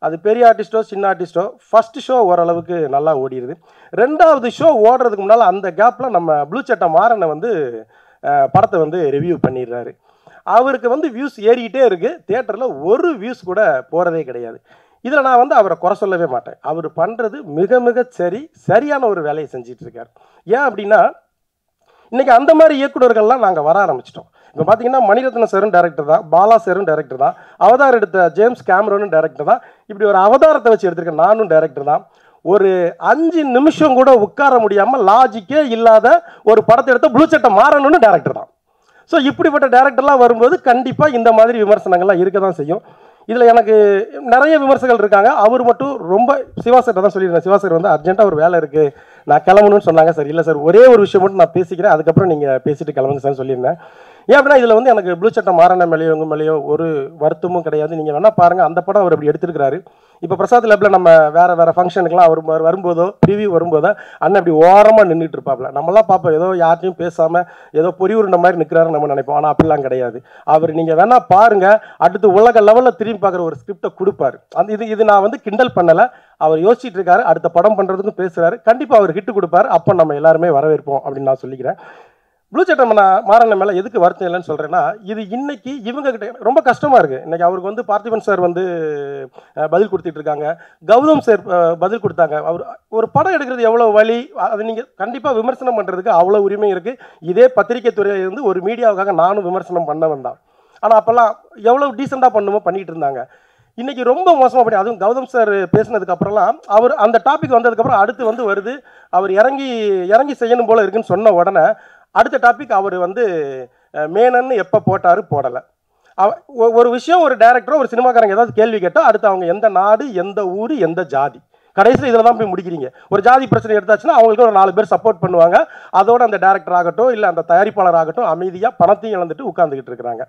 அது பெரிய ஆர்டிஸ்டோ சின்ன ஆர்டிஸ்டோ ஃபர்ஸ்ட் ஷோ ஓரளவுக்கு நல்லா ஓடிடுது ரெண்டாவது ஷோ ஓடுறதுக்கு முன்னால் அந்த கேப்பில் நம்ம ப்ளூ சட்டை மாறனை வந்து அஹ், படத்தை வந்து ரிவ்யூ பண்ணிடுறாரு அவருக்கு வந்து வியூஸ் ஏறிக்கிட்டே இருக்கு தியேட்டரில் ஒரு வியூஸ் கூட போகிறதே கிடையாது இதில் நான் வந்து அவரை குறை சொல்லவே மாட்டேன் அவர் பண்ணுறது மிக மிக சரி சரியான ஒரு வேலையை செஞ்சிட்டு இருக்கார் ஏன் அப்படின்னா இன்னைக்கு அந்த மாதிரி இயக்குனர்கள்லாம் நாங்கள் வர ஆரம்பிச்சிட்டோம் இப்போ பார்த்தீங்கன்னா மணிரத்ன சாரும் டேரக்டர் தான் பாலா சாரும் டேரக்டர் தான் அவதார் எடுத்த ஜேம்ஸ் கேமரோனும் டேரக்டர் தான் இப்படி ஒரு அவதாரத்தை வச்சு எடுத்திருக்க நானும் டேரக்டர் தான் ஒரு அஞ்சு நிமிஷம் கூட உட்கார முடியாமல் லாஜிக்கே இல்லாத ஒரு படத்தை எடுத்த ப்ளூ சட்டை மாறணும்னு டேரக்டர் தான் ஸோ இப்படிப்பட்ட டேரக்டர்லாம் வரும்போது கண்டிப்பாக இந்த மாதிரி விமர்சனங்கள்லாம் இருக்க தான் செய்யும் இதில் எனக்கு நிறைய விமர்சகர்கள் இருக்காங்க அவர் மட்டும் ரொம்ப சிவா சார் தான் சொல்லியிருந்தேன் சிவா சார் வந்து அர்ஜென்ட்டாக ஒரு வேலை இருக்குது நான் கிளம்பணும்னு சொன்னாங்க சார் இல்லை சார் ஒரே ஒரு விஷயம் மட்டும் நான் பேசிக்கிறேன் அதுக்கப்புறம் நீங்கள் பேசிட்டு கிளம்புங்க சார் சொல்லியிருந்தேன் ஏன் அப்படின்னா இதில் வந்து எனக்கு ப்ளூ சட்டை மாறன மேலேயோ உங்கள் மேலேயோ ஒரு வருத்தமும் கிடையாது நீங்கள் வேணால் பாருங்கள் அந்த படம் அவர் அப்படி எடுத்திருக்கிறாரு இப்போ பிரசாத் லேபில் நம்ம வேறு வேறு ஃபங்க்ஷனுக்குலாம் அவர் வரு- வரும்போதோ ப்ரிவியூ வரும்போதோ அண்ணன் அப்படி ஓரமாக நின்றுட்டு இருப்பாப்ல நம்மலாம் பார்ப்போம் ஏதோ யார்ட்டையும் பேசாமல் ஏதோ பொறி உருண்ட மாதிரி நிற்கிறாரு நம்ம நினைப்போம் ஆனால் அப்படிலாம் கிடையாது அவர் நீங்கள் வேணா பாருங்க அடுத்து உலக லெவலில் திரும்பி பார்க்குற ஒரு ஸ்கிரிப்டை கொடுப்பாரு அந்த இது இது நான் வந்து கிண்டல் பண்ணலை அவர் யோசிச்சுட்டு இருக்காரு அடுத்த படம் பண்ணுறதுக்கும் பேசுகிறாரு கண்டிப்பாக அவர் ஹிட் கொடுப்பாரு அப்போ நம்ம எல்லாருமே வரவேற்போம் அப்படின்னு நான் சொல்லிக்கிறேன் ப்ளூ சட்டம் நான் மாறன மேலே எதுக்கு வருத்தம் இல்லைன்னு சொல்கிறேன்னா இது இன்னைக்கு இவங்க கிட்ட ரொம்ப கஷ்டமாக இருக்குது இன்னைக்கு அவருக்கு வந்து பார்த்திபன் சார் வந்து அஹ், பதில் கொடுத்துட்டு இருக்காங்க கௌதம் சார் அஹ், பதில் கொடுத்தாங்க அவர் ஒரு படம் எடுக்கிறது எவ்வளோ வழி அது நீங்கள் கண்டிப்பாக விமர்சனம் பண்ணுறதுக்கு அவ்வளோ உரிமை இருக்குது இதே பத்திரிகை துறையில இருந்து ஒரு மீடியாவுக்காக நானும் விமர்சனம் பண்ண வந்தான் ஆனால் அப்போல்லாம் எவ்வளோ டீசெண்டாக பண்ணுமோ பண்ணிட்டு இருந்தாங்க இன்னைக்கு ரொம்ப மோசமாக பண்ணி அதுவும் கௌதம் சார் பேசினதுக்கு அப்புறம்லாம் அவர் அந்த டாபிக் வந்ததுக்கப்புறம் அடுத்து வந்து வருது அவர் இறங்கி இறங்கி செய்யணும் போல இருக்குன்னு சொன்ன உடனே அடுத்த டாபிக் அவர் வந்து அஹ், மேனன்னு எப்போ போட்டாரு போடலை அவ- ஒ- ஒரு விஷயம் ஒரு டேரக்டரோ ஒரு சினிமாக்காரங்க ஏதாவது கேள்வி கேட்டால் அடுத்து அவங்க எந்த நாடு எந்த ஊர் எந்த ஜாதி கடைசியில் இதில் தான் போய் முடிக்கிறீங்க ஒரு ஜாதி பிரச்சனை எடுத்தாச்சுன்னா அவங்களுக்கு ஒரு நாலு பேர் சப்போர்ட் பண்ணுவாங்க அதோட அந்த டேரக்டர் ஆகட்டும் இல்லை அந்த தயாரிப்பாளர் ஆகட்டும் அமைதியாக பணத்தையும் இழந்துட்டு உட்காந்துக்கிட்டு இருக்கிறாங்க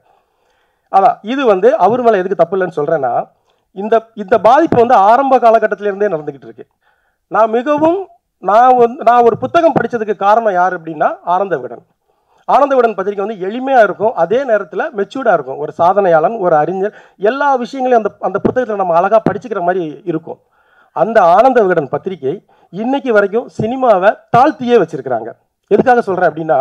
அதான் இது வந்து அவர் மேலே எதுக்கு தப்பு இல்லைன்னு சொல்கிறேன்னா இந்த இந்த பாதிப்பு வந்து ஆரம்ப காலகட்டத்தில இருந்தே நடந்துக்கிட்டு இருக்கு நான் மிகவும் நான் வந்து நான் ஒரு புத்தகம் படித்ததுக்கு காரணம் யார் அப்படின்னா ஆனந்த விகடன் ஆனந்த விகடன் பத்திரிக்கை வந்து எளிமையாக இருக்கும் அதே நேரத்தில் மெச்சூர்டாக இருக்கும் ஒரு சாதனையாளன் ஒரு அறிஞர் எல்லா விஷயங்களையும் அந்த அந்த புத்தகத்தில் நம்ம அழகாக படிச்சுக்கிற மாதிரி இருக்கும் அந்த ஆனந்த விகடன் பத்திரிக்கை இன்னைக்கு வரைக்கும் சினிமாவை தாழ்த்தியே வச்சிருக்கிறாங்க எதுக்காக சொல்கிறேன் அப்படின்னா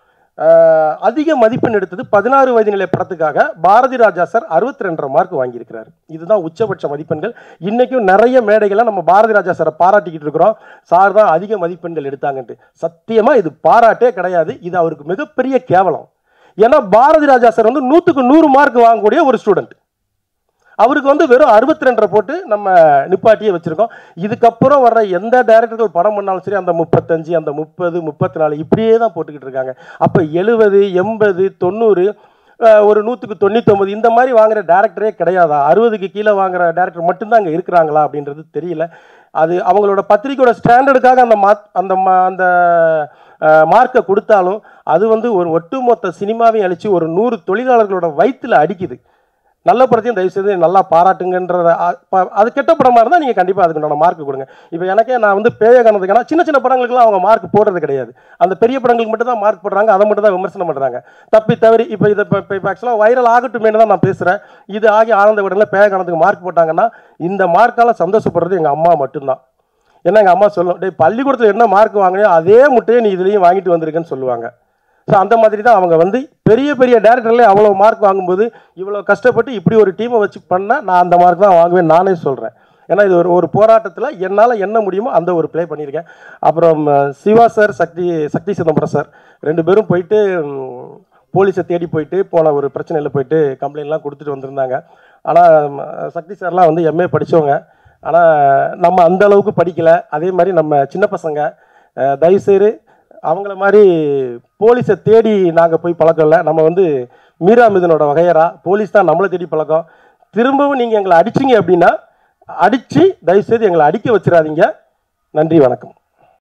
ஆஹ், அதிக மதிப்பெண் எடுத்தது பதினாறு வயது நிலை படத்துக்காக பாரதி ராஜா சார் அறுபத்தி ரெண்டரை மார்க் வாங்கியிருக்கிறார் இதுதான் உச்சபட்ச மதிப்பெண்கள் இன்னைக்கும் நிறைய மேடைகளை நம்ம பாரதி ராஜா சாரை பாராட்டிக்கிட்டு இருக்கிறோம் சார் தான் அதிக மதிப்பெண்கள் எடுத்தாங்கன்ட்டு சத்தியமா இது பாராட்டே கிடையாது இது அவருக்கு மிகப்பெரிய கேவலம் ஏன்னா பாரதி ராஜா சார் வந்து நூற்றுக்கு நூறு மார்க் வாங்கக்கூடிய ஒரு ஸ்டூடெண்ட் அவருக்கு வந்து வெறும் அறுபத்தி ரெண்டரை போட்டு நம்ம நிப்பாட்டியே வச்சிருக்கோம் இதுக்கப்புறம் வர்ற எந்த டைரக்டர்கள் படம் பண்ணாலும் சரி அந்த முப்பத்தஞ்சு அந்த முப்பது முப்பத்தி நாலு இப்படியே தான் போட்டுக்கிட்டு இருக்காங்க அப்போ எழுபது எண்பது தொண்ணூறு அஹ், ஒரு நூற்றுக்கு தொண்ணூத்தொம்பது இந்த மாதிரி வாங்குற டேரக்டரே கிடையாதா அறுபதுக்கு கீழே வாங்குற டேரக்டர் மட்டும்தான் அங்கே இருக்கிறாங்களா அப்படின்றது தெரியல அது அவங்களோட பத்திரிக்கையோட ஸ்டாண்டர்டுக்காக அந்த மா அந்த மா அந்த மார்க்கை கொடுத்தாலும் அது வந்து ஒரு ஒட்டுமொத்த சினிமாவையும் அழிச்சு ஒரு நூறு தொழிலாளர்களோட வயித்துல அடிக்குது நல்ல படத்தையும் தயவு செய்து நல்லா பாராட்டுங்கன்றத அ- ப- அது கெட்ட படமா இருந்தால் நீங்கள் கண்டிப்பாக அதுக்கு மார்க் கொடுங்க இப்போ எனக்கே நான் வந்து பேய கணதுக்கான சின்ன சின்ன படங்களுக்குலாம் அவங்க மார்க் போடுறது கிடையாது அந்த பெரிய படங்களுக்கு மட்டும் தான் மார்க் போடுறாங்க அதை மட்டும் தான் விமர்சனம் பண்ணுறாங்க தப்பி தவறி இப்போ இதை இப்போ இப்போ ஆக்சுவலாக வைரல் ஆகட்டுமேனு தான் நான் பேசுகிறேன் இது ஆகி ஆனந்த விடனில் பேய கணத்துக்கு மார்க் போட்டாங்கன்னா இந்த மார்க்கால சந்தோஷப்படுறது எங்கள் அம்மா மட்டும்தான் ஏன்னா எங்கள் அம்மா சொல்லும் டேய் பள்ளிக்கூடத்தில் என்ன மார்க் வாங்கினியோ அதே முட்டையை நீ இதுலேயும் வாங்கிட்டு வந்திருக்கேன்னு சொல்லுவாங்க ஸோ அந்த மாதிரி தான் அவங்க வந்து பெரிய பெரிய டேரக்டர்லேயே அவ்வளோ மார்க் வாங்கும்போது இவ்வளோ கஷ்டப்பட்டு இப்படி ஒரு டீமை வச்சு பண்ணால் நான் அந்த மார்க் தான் வாங்குவேன் நானே சொல்கிறேன் ஏன்னா இது ஒரு ஒரு போராட்டத்தில் என்னால் என்ன முடியுமோ அந்த ஒரு ப்ளே பண்ணியிருக்கேன் அப்புறம் அஹ், சிவா சார் சக்தி சக்தி சிதம்பரம் சார் ரெண்டு பேரும் போயிட்டு ம், போலீஸை தேடி போயிட்டு போன ஒரு பிரச்சனையில் போயிட்டு கம்ப்ளைண்ட்லாம் கொடுத்துட்டு வந்திருந்தாங்க ஆனால் சக்தி சார்லாம் வந்து எம்ஏ படித்தவங்க ஆனால் நம்ம அந்த அளவுக்கு படிக்கலை அதே மாதிரி நம்ம சின்ன பசங்க அஹ், தயவுசெய்து அவங்கள மாதிரி போலீஸை தேடி நாங்கள் போய் பழக்கம் இல்லை நம்ம வந்து மீரா மிதனோட வகையரா போலீஸ் தான் நம்மளை தேடி பழக்கம் திரும்பவும் நீங்கள் எங்களை அடிச்சீங்க அப்படின்னா அடித்து தயவுசெய்து எங்களை அடிக்க வச்சிடாதீங்க நன்றி வணக்கம்